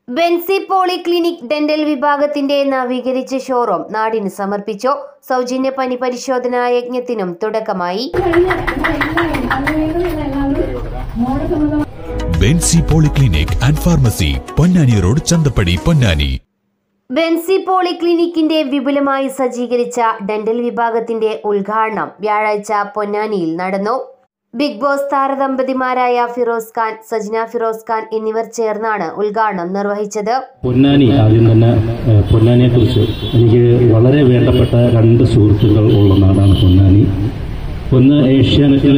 Benzy polyclinic dental വിഭാഗത്തിന്റെ നവീകരിച്ച showroom നാടിന് സമർപ്പിച്ചു സൗജന്യ പനി പരിശോധനാ യജ്ഞത്തിനും തുടക്കമായി Benzi polyclinic and pharmacy Ponnani road Chanthappadi Ponnani Benzi പോളിക്ലിനിക്കിന്റെ വിപുലമായി സജ്ജീകരിച്ച ഡെന്റൽ വിഭാഗത്തിന്റെ ഉദ്ഘാടനം വ്യാഴാഴ്ച പൊന്നാനിയിൽ നടന്നു ബിഗ് ബോസ് താരദമ്പതിമാരായ ഫിറോസ് ഖാൻ സജ്ന ഫിറോസ് ഖാൻ എന്നിവർ ചേർന്നാണ് ഉദ്ഘാടനം നിർവഹിച്ചത് പൊന്നാനി ആദ്യം തന്നെ ഏഹ്, പൊന്നാനിയെക്കുറിച്ച് എനിക്ക് വളരെ വേണ്ടപ്പെട്ട രണ്ട് സുഹൃത്തുക്കൾ ഉള്ള നാടാണ് പൊന്നാനി ഒന്ന് ഏഷ്യാനെറ്റിൽ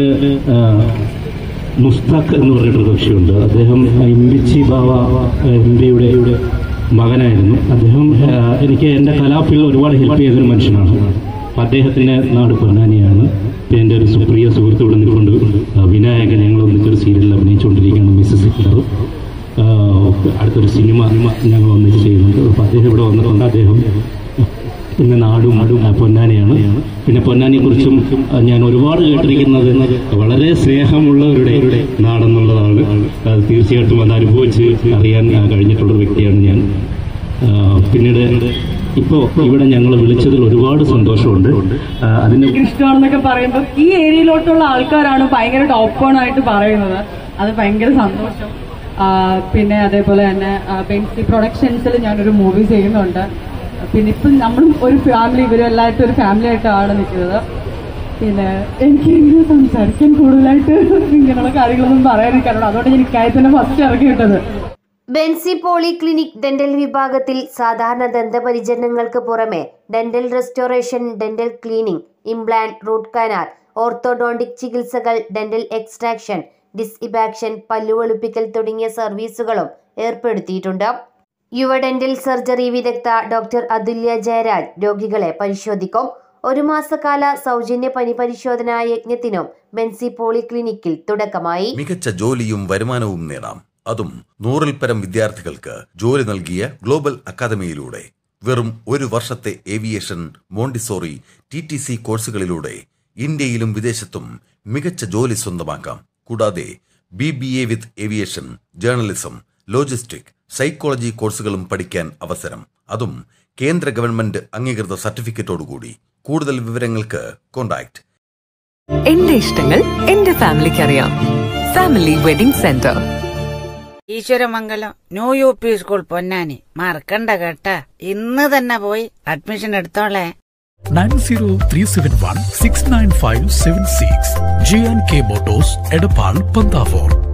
മുസ്താഖ് എന്ന് പറഞ്ഞിട്ടൊരു കക്ഷിയുണ്ട് അദ്ദേഹം ഇമ്പിച്ചി ബാവ എം പിയുടെ മകനായിരുന്നു അദ്ദേഹം ഏഹ്, എനിക്ക് എൻ്റെ കലാപ്പിൽ ഒരുപാട് ഹെൽപ്പ് ചെയ്തൊരു മനുഷ്യനാണ് അപ്പം അദ്ദേഹത്തിൻ്റെ നാട് പൊന്നാനിയാണ് ഇപ്പം എൻ്റെ ഒരു സുപ്രിയ സുഹൃത്ത് ഇവിടെ നിൽക്കൊണ്ട് ഏഹ്, വിനായകൻ ഞങ്ങൾ ഒന്നിച്ചൊരു സീരിയലിൽ അഭിനയിച്ചുകൊണ്ടിരിക്കുകയാണ് മിസ്സസ് ഹിറ്റ്ലർ ആഹ് അടുത്തൊരു സിനിമ ഞങ്ങൾ ഒന്നിച്ച് ചെയ്യുന്നുണ്ട് അപ്പോൾ അദ്ദേഹം ഇവിടെ വന്നിട്ടുണ്ട് അദ്ദേഹം പിന്നെ നാടും ആ, പൊന്നാനിയാണ് പിന്നെ പൊന്നാനിയെ കുറിച്ചും ഞാൻ ഒരുപാട് കേട്ടിരിക്കുന്നത് വളരെ സ്നേഹമുള്ളവരുടെ നാടെന്നുള്ളതാണ് അത് തീർച്ചയായിട്ടും അത് അനുഭവിച്ച് അറിയാൻ ആ, കഴിഞ്ഞിട്ടുള്ള ഒരു വ്യക്തിയാണ് ഞാൻ ആ, പിന്നീട് ഇപ്പോൾ ഇവിടെ ഞങ്ങൾ വിളിച്ചതിൽ ഒരുപാട് സന്തോഷമുണ്ട് ആ, അതിന് ഇഷ്ടമാണെന്നൊക്കെ പറയുമ്പോൾ ഈ ഏരിയയിലോട്ടുള്ള ആൾക്കാരാണ് ഭയങ്കര ടോപ്പ് ഓൺ ആയിട്ട് പറയുന്നത് അത് ഭയങ്കര സന്തോഷം ആ, പിന്നെ അതേപോലെ തന്നെ ആ, ബെൻസി പ്രൊഡക്ഷൻസിൽ ഞാനൊരു മൂവി ചെയ്യുന്നുണ്ട് പിന്നെ ഇപ്പം നമ്മളും ഒരു ഫാമിലി ഇവരും എല്ലായിട്ടും ഒരു ഫാമിലി ആയിട്ടാണ് നിൽക്കുന്നത് പിന്നെ എനിക്ക് ഇങ്ങനെ സംസാരിക്കാൻ കൂടുതലായിട്ട് ഇങ്ങനെയുള്ള കാര്യങ്ങളൊന്നും പറയാനിരിക്കാറുണ്ട് അതുകൊണ്ട് ഞാൻ ഇക്കാര്യത്തിന് ഫസ്റ്റ് ഇറക്കി വിട്ടത് ബെൻസി പോളിക്ലിനിക് ഡെന്റൽ വിഭാഗത്തിൽ സാധാരണ ദന്തപരിചരണങ്ങൾക്ക് പുറമെ dental restoration dental cleaning implant root canal orthodontic ചികിത്സകൾ ഡെന്റൽ എക്സ്ട്രാക്ഷൻ ഡിസ്ഇബാക്ഷൻ പല്ലുവെളുപ്പിക്കൽ തുടങ്ങിയ സർവീസുകളും ഏർപ്പെടുത്തിയിട്ടുണ്ട് യുവ ഡെന്റൽ സർജറി വിദഗ്ധ ഡോക്ടർ അതുല്യ ജയരാജ് രോഗികളെ പരിശോധിക്കും ഒരു മാസക്കാല സൗജന്യ പനി പരിശോധനാ യജ്ഞത്തിനും ബെൻസി പോളിക്ലിനിക്കിൽ തുടക്കമായി മികച്ച ജോലിയും വരുമാനവും നേടാം അതും നൂറിൽ പരം വിദ്യാർത്ഥികൾക്ക് ജോലി നൽകിയ ഗ്ലോബൽ അക്കാദമിയിലൂടെ വെറും ഒരു വർഷത്തെ aviation Montessori T T C കോഴ്സുകളിലൂടെ ഇന്ത്യയിലും വിദേശത്തും മികച്ച ജോലി സ്വന്തമാക്കാം കൂടാതെ B B A with aviation journalism logistic psychology കോഴ്സുകളും പഠിക്കാൻ അവസരം അതും കേന്ദ്ര ഗവൺമെന്റ് അംഗീകൃത സർട്ടിഫിക്കറ്റോടുകൂടി കൂടുതൽ വിവരങ്ങൾക്ക് കോൺടാക്ട് എന്റെ ഇഷ്ടങ്ങൾ എന്റെ ഫാമിലിക്ക് അറിയാം family wedding centre Eswaramangalam new U P school Ponnani മറക്കണ്ട കേട്ടാ ഇന്ന് തന്നെ പോയി അഡ്മിഷൻ എടുത്തോളേ nine zero three seven one six nine five seven six G and K motors Edappal Panthavoor